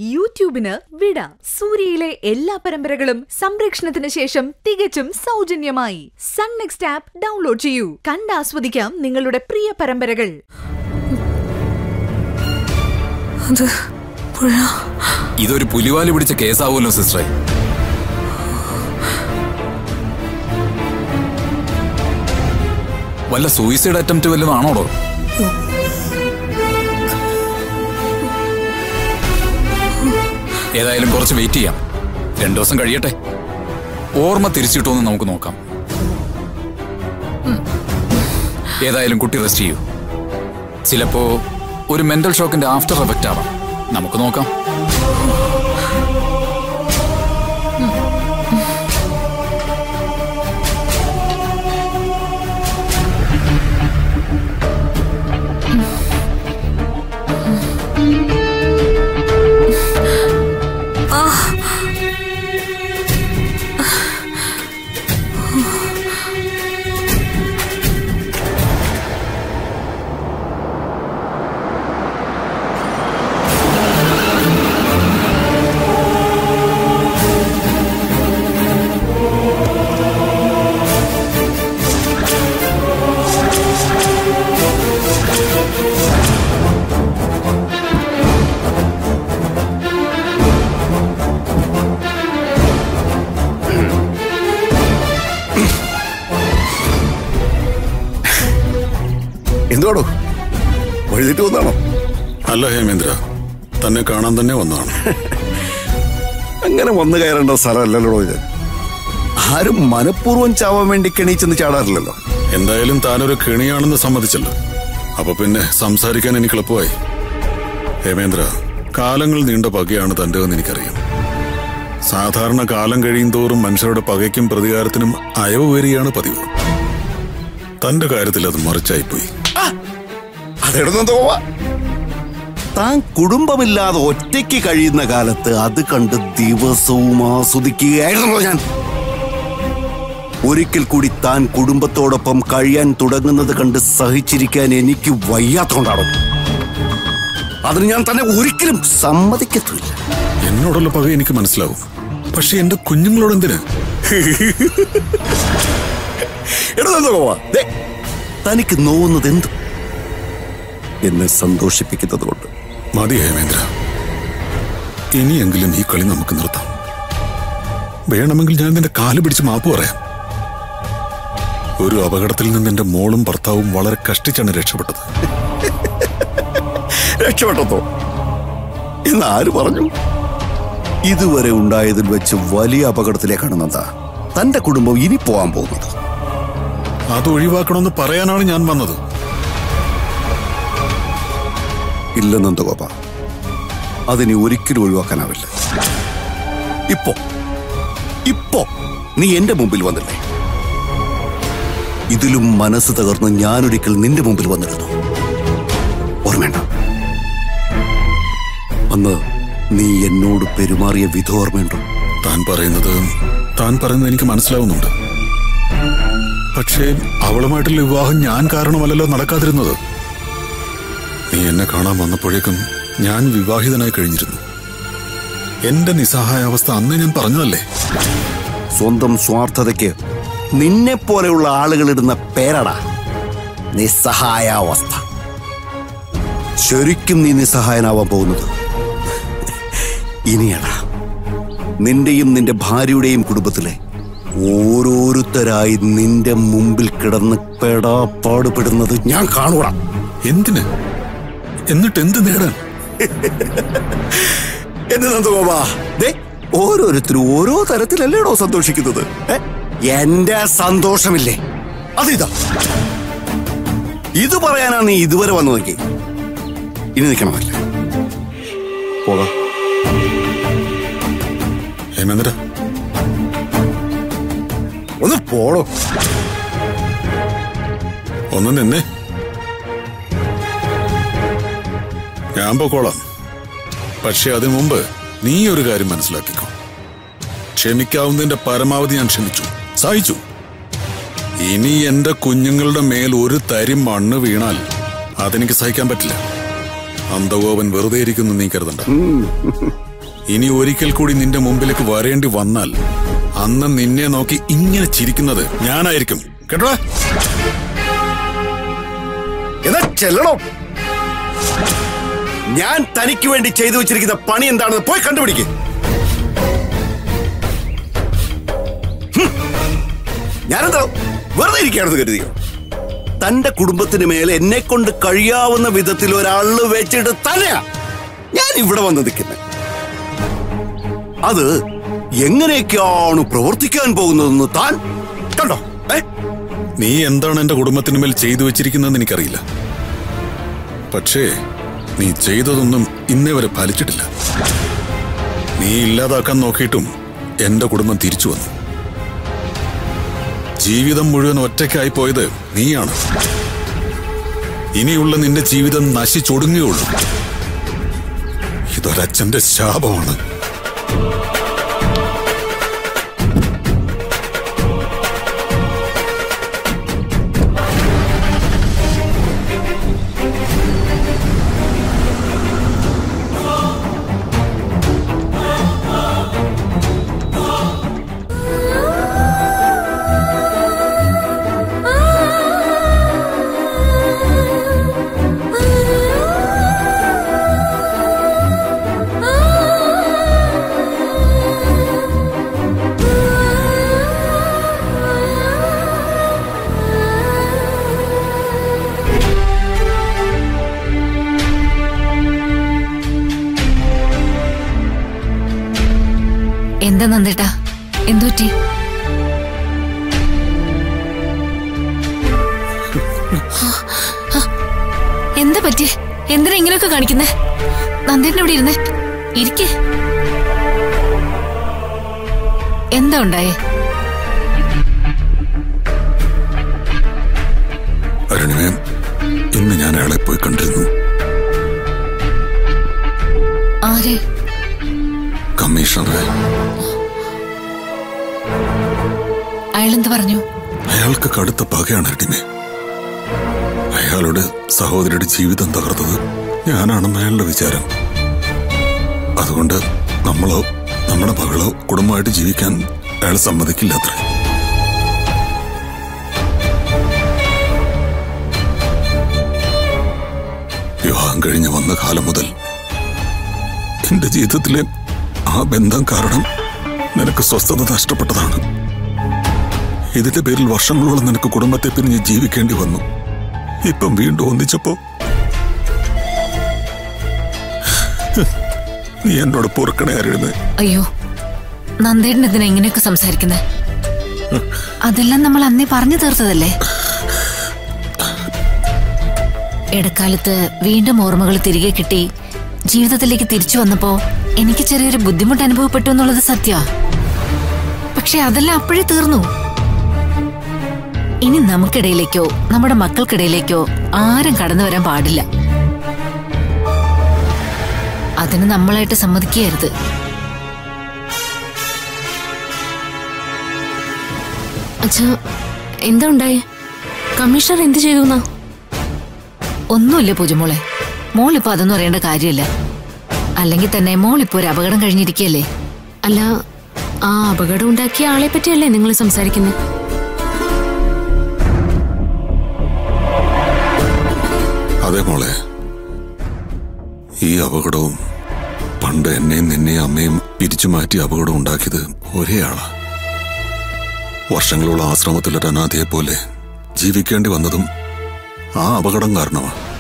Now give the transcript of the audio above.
യൂട്യൂബിന് വിട സൂര്യയിലെ എല്ലാ പരമ്പരകളും സംരക്ഷണത്തിന് ശേഷം തികച്ചും സൗജന്യമായി സൺ നെക്സ്റ്റ് ആപ്പ് ഡൗൺലോഡ് ചെയ്യൂ കണ്ടാസ്വദിക്കാം നിങ്ങളുടെ പ്രിയ പരമ്പരകൾ അത് പുഴ ഇതൊരു പുലിവാലി പിടിച്ച കേസാവുമല്ലോ സിസ്റ്ററെ വല്ല സൂയിസൈഡ് അറ്റംപ്റ്റ് വല്ലതും ആണോടോ ഏതായാലും കുറച്ച് വെയിറ്റ് ചെയ്യാം രണ്ടു ദിവസം കഴിയട്ടെ ഓർമ്മ തിരിച്ചിട്ടോന്ന് നമുക്ക് നോക്കാം ഏതായാലും കുട്ടി റെസ്റ്റ് ചെയ്യൂ ചിലപ്പോ ഒരു മെന്റൽ ഷോക്കിന്റെ ആഫ്റ്റർ എഫക്റ്റ് ആവാം നമുക്ക് നോക്കാം എന്തുവാടോ വഴുതിട്ട് വന്നാണോ അല്ല ഹേമേന്ദ്ര തന്നെ കാണാൻ തന്നെ വന്നതാണ് അങ്ങനെ വന്നു കയറേണ്ട സ്ഥലമല്ലല്ലോ ഇത് ആരും മനഃപൂർവ്വം ചാവാൻ വേണ്ടി കെണീച്ചെന്ന് ചാടാറില്ലല്ലോ എന്തായാലും താനൊരു കെണിയാണെന്ന് സമ്മതിച്ചല്ലോ അപ്പൊ പിന്നെ സംസാരിക്കാൻ എനിക്ക് എളുപ്പമായി ഹേമേന്ദ്ര കാലങ്ങൾ നീണ്ട പകയാണ് തന്റെതെന്ന് എനിക്കറിയാം സാധാരണ കാലം കഴിയും തോറും മനുഷ്യരുടെ പകയ്ക്കും പ്രതികാരത്തിനും അയവ് വരികയാണ് പതിവ് തന്റെ കാര്യത്തിൽ അത് മറിച്ചായിപ്പോയി അതെടുന്നു തോവാ താൻ കുടുംബമില്ലാതെ ഒറ്റയ്ക്ക് കഴിയുന്ന കാലത്ത് അത് കണ്ട് ദിവസവും ആസ്വദിക്കുകയായിരുന്നല്ലോ ഞാൻ ഒരിക്കൽ കൂടി താൻ കുടുംബത്തോടൊപ്പം കഴിയാൻ തുടങ്ങുന്നത് കണ്ട് സഹിച്ചിരിക്കാൻ എനിക്ക് വയ്യാത്തോണ്ടാണോ അതിന് ഞാൻ തന്നെ ഒരിക്കലും സമ്മതിക്കത്തില്ല എന്നോടുള്ള പക എനിക്ക് മനസ്സിലാവും പക്ഷെ എന്റെ കുഞ്ഞുങ്ങളോട് എന്തിന് തനിക്ക് നോവുന്നത് എന്തു എന്നെ സന്തോഷിപ്പിക്കുന്നത് കൊണ്ട് മതി ഹേമേന്ദ്ര ഇനിയെങ്കിലും ഈ കളി നമുക്ക് നിർത്താം വേണമെങ്കിൽ ഞാൻ നിന്റെ കാല് പിടിച്ച് മാപ്പ് പറയാം ഒരു അപകടത്തിൽ നിന്ന് എന്റെ മോളും ഭർത്താവും വളരെ കഷ്ടിച്ചാണ് രക്ഷപ്പെട്ടത് രക്ഷപ്പെട്ടതോ എന്ന് ആര് പറഞ്ഞു ഇതുവരെ ഉണ്ടായതിൽ വെച്ച് വലിയ അപകടത്തിലേക്കാണ് നന്ദ തന്റെ കുടുംബം ഇനി പോകാൻ പോകുന്നത് അത് ഒഴിവാക്കണമെന്ന് പറയാനാണ് ഞാൻ വന്നത് ഇല്ല നന്ദഗോപ അതിനി ഒരിക്കലും ഒഴിവാക്കാനാവില്ല ഇപ്പോ ഇപ്പോ നീ എന്റെ മുമ്പിൽ വന്നില്ലേ ഇതിലും മനസ്സ് തകർന്ന് ഞാനൊരിക്കൽ നിന്റെ മുമ്പിൽ വന്നിരുന്നു ഓർമ്മേണ്ട അന്ന് നീ എന്നോട് പെരുമാറിയ വിധം ഓർമ്മയുണ്ടോ താൻ പറയുന്നത് താൻ പറയുന്നത് എനിക്ക് മനസ്സിലാവുന്നുണ്ട് പക്ഷേ അവളുമായിട്ടുള്ള വിവാഹം ഞാൻ കാരണമല്ലല്ലോ നടക്കാതിരുന്നത് നീ എന്നെ കാണാൻ വന്നപ്പോഴേക്കും ഞാൻ വിവാഹിതനായി കഴിഞ്ഞിരുന്നു എന്റെ നിസ്സഹായാവസ്ഥ അന്ന് ഞാൻ പറഞ്ഞതല്ലേ സ്വന്തം സ്വാർത്ഥതയ്ക്ക് നിന്നെ പോലെയുള്ള ആളുകൾ ഇടുന്ന പേരടാ നിസ്സഹായാവസ്ഥ ശരിക്കും നീ നിസ്സഹായനാവാൻ പോകുന്നത് ഇനിയടാ നിന്റെയും നിന്റെ ഭാര്യയുടെയും കുടുംബത്തിലെ ഓരോരുത്തരായി നിന്റെ മുമ്പിൽ കിടന്ന് പെടാ പാടുപെടുന്നത് ഞാൻ കാണുക എന്തിന് എന്നിട്ട് എന്ത് നേടാൻ എന്റെ നന്ദഗോപാ ദേ ഓരോരുത്തരും ഓരോ തരത്തിലല്ലേടോ സന്തോഷിക്കുന്നത് ഏ? എന്റെ സന്തോഷമില്ലേ അതിതാ ഇത് പറയാനാ നീ ഇതുവരെ വന്നു നോക്കി ഇനി നിൽക്കണമല്ല പോകാം ഹേമേന്ദ്ര ഒന്ന് പോടോ ഒന്ന് നിന്നെ ഞാൻ പൊക്കോളാം പക്ഷെ അതിനു മുമ്പ് നീ ഒരു കാര്യം മനസ്സിലാക്കിക്കോ ക്ഷമിക്കാവുന്നതിന്റെ പരമാവധി ഞാൻ ക്ഷമിച്ചു സഹിച്ചു ഇനി എന്റെ കുഞ്ഞുങ്ങളുടെ മേൽ ഒരു തരി മണ്ണ് വീണാൽ അതെനിക്ക് സഹിക്കാൻ പറ്റില്ല അന്തഗോപൻ വെറുതെ ഇരിക്കുന്നു നീ കരുതണ്ട ഇനി ഒരിക്കൽ കൂടി നിന്റെ മുമ്പിലേക്ക് വരേണ്ടി വന്നാൽ അന്ന് നിന്നെ നോക്കി ഇങ്ങനെ ചിരിക്കുന്നത് ഞാനായിരിക്കും കേട്ടോ എന്നാ ചെല്ലണം ഞാൻ തനിക്ക് വേണ്ടി ചെയ്തു വെച്ചിരിക്കുന്ന പണി എന്താണെന്ന് പോയി കണ്ടുപിടിക്ക് ഹും. ഞാനെന്താ വെറുതെ ഇരിക്കുകയാണെന്ന് കരുതിയോ തന്റെ കുടുംബത്തിന് മേലെ എന്നെ കൊണ്ട് കഴിയാവുന്ന വിധത്തിൽ ഒരാള് വെച്ചിട്ട് തന്നെയാ ഞാൻ ഇവിടെ വന്ന് നിൽക്കുന്നത് അത് എങ്ങനെയൊക്കെയാണ് പ്രവർത്തിക്കാൻ പോകുന്നതെന്ന് താൻ കണ്ടോ ഏ നീ എന്താണ് എന്റെ കുടുംബത്തിന് മേൽ ചെയ്തു വെച്ചിരിക്കുന്നതെന്ന് എനിക്കറിയില്ല പക്ഷേ നീ ചെയ്തതൊന്നും ഇന്നേ വരെ ഫലിച്ചിട്ടില്ല നീ ഇല്ലാതാക്കാൻ നോക്കിയിട്ടും എന്റെ കുടുംബം തിരിച്ചു വന്നു ജീവിതം മുഴുവൻ ഒറ്റയ്ക്കായി പോയത് നീയാണ് ഇനിയുള്ള നിന്റെ ജീവിതം നശിച്ചൊടുങ്ങിയുള്ളൂ ഇതൊരച്ഛന്റെ ശാപമാണ് എന്താ നന്ദേട്ടാ എന്തുപറ്റി എന്താ പറ്റി എന്തിനാ ഇങ്ങനെയൊക്കെ കാണിക്കുന്നേ നന്ദേട്ടൻ ഇവിടെ ഇരുന്നേ ഇരിക്കേ എന്താ ഉണ്ടായേ അരുണിമേ ഇന്ന് ഞാൻ അയാളെ പോയി കണ്ടിരുന്നു ആരെ കമ്മീഷണറെ അയാളെന്ത് പറഞ്ഞു അയാൾക്ക് കടുത്ത പകയാണ് അരുണിമേ അയാളുടെ സഹോദരിയുടെ ജീവിതം തകർത്തത് ഞാനാണെന്ന് അയാളുടെ വിചാരം അതുകൊണ്ട് നമ്മളോ നമ്മുടെ മകളോ കുടുംബമായിട്ട് ജീവിക്കാൻ അയാൾ സമ്മതിക്കില്ല അത്രേ വിവാഹം കഴിഞ്ഞ് വന്ന കാലം മുതൽ എന്റെ ജീവിതത്തിലെ ആ ബന്ധം കാരണം നിനക്ക് സ്വസ്ഥത നഷ്ടപ്പെട്ടതാണ് ഇതിന്റെ പേരിൽ വർഷങ്ങളോളം നിനക്ക് കുടുംബത്തെ പിരിഞ്ഞ് ജീവിക്കേണ്ടി വന്നു ഇപ്പം വീണ്ടും ഒന്നിച്ചപ്പോ നീ എന്നോട് പൊറുക്കണേ അരുണേ അയ്യോ നന്ദേട്ടൻ എന്തിനാ ഇങ്ങനെയൊക്കെ സംസാരിക്കുന്നേ അതെല്ലാം നമ്മൾ അന്നേ പറഞ്ഞു തീർത്തതല്ലേ ഇടക്കാലത്ത് വീണ്ടും ഓർമ്മകൾ തിരികെ കിട്ടി ജീവിതത്തിലേക്ക് തിരിച്ചു വന്നപ്പോ എനിക്ക് ചെറിയൊരു ബുദ്ധിമുട്ട് അനുഭവപ്പെട്ടു എന്നുള്ളത് സത്യ പക്ഷെ അതെല്ലാം അപ്പോഴേ തീർന്നു ഇനി നമുക്കിടയിലേക്കോ നമ്മുടെ മക്കൾക്കിടയിലേക്കോ ആരും കടന്നു വരാൻ പാടില്ല അതിന് നമ്മളായിട്ട് സമ്മതിക്കുകയരുത് അച്ഛാ എന്താ ഉണ്ടായേ കമ്മീഷണർ എന്ത് ചെയ്തു എന്നാ ഒന്നുമില്ല പൂജമോളെ മോളിപ്പോ അതൊന്നും അറിയേണ്ട കാര്യമില്ല അല്ലെങ്കിൽ തന്നെ മോളിപ്പോ ഒരു അപകടം കഴിഞ്ഞിരിക്കുകയല്ലേ അല്ല ആ അപകടം ഉണ്ടാക്കിയ ആളെ പറ്റിയല്ലേ നിങ്ങൾ സംസാരിക്കുന്നത് അതെ മോളെ ഈ അപകടവും പണ്ട് എന്നെയും നിന്നെയും അമ്മയും പിരിച്ചു മാറ്റി അപകടം ഉണ്ടാക്കിയത് ഒരേ ആളാ വർഷങ്ങളോളം ആശ്രമത്തിലൊരു അനാഥയെ പോലെ ജീവിക്കേണ്ടി വന്നതും ആ അപകടം കാരണമാണ്